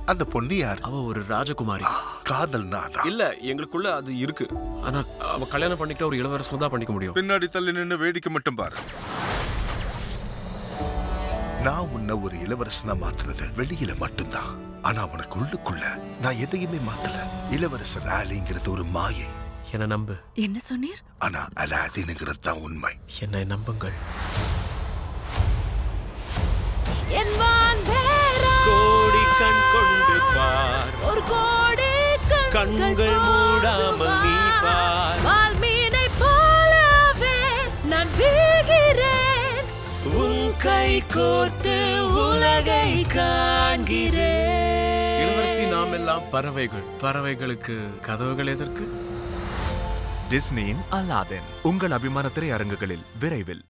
அந்த பொண்ணு யார் அவ ஒரு ராஜகுமாரி காதல் நாதா இல்ல எங்களுக்குள்ள அது இருக்கு ஆனா அவ கல்யாணம் பண்ணிக்கிட்ட ஒரு இளவரசர் தான் பண்ணிக்க முடியும் பின்னாடி தள்ளி நின்னு வேடிக்கை மட்டும் பாரு நான் உன்னை ஒரு இளவரசனா மாத்துனது வெளியில மட்டும்தான் ஆனா உனக்கு உள்ளுக்குள்ள நான் எதையுமே மாத்தல இளவரசர் ஆலிங்கிறது ஒரு மாயை என்ன நம்பு என்ன சொன்னீர் ஆனா அலாதீனுங்கிறது தான் உண்மை என்னை நம்புங்கள் என் வான் வேறா கோடி கண் கொண்டு பார் ஒரு கோடி கண்கள் மூடாமல் நீ பார் வால்மீனை போலவே நான் வீழ்கிறேன் உன் கை கோர்த்து உலகை காண்கிறேன் இளவரசி நாம் எல்லாம் பறவைகள் பறவைகளுக்கு கதவுகள் எதற்கு டிஸ்னியின் அலாதன் உங்கள் அபிமான திரையரங்குகளில் விரைவில்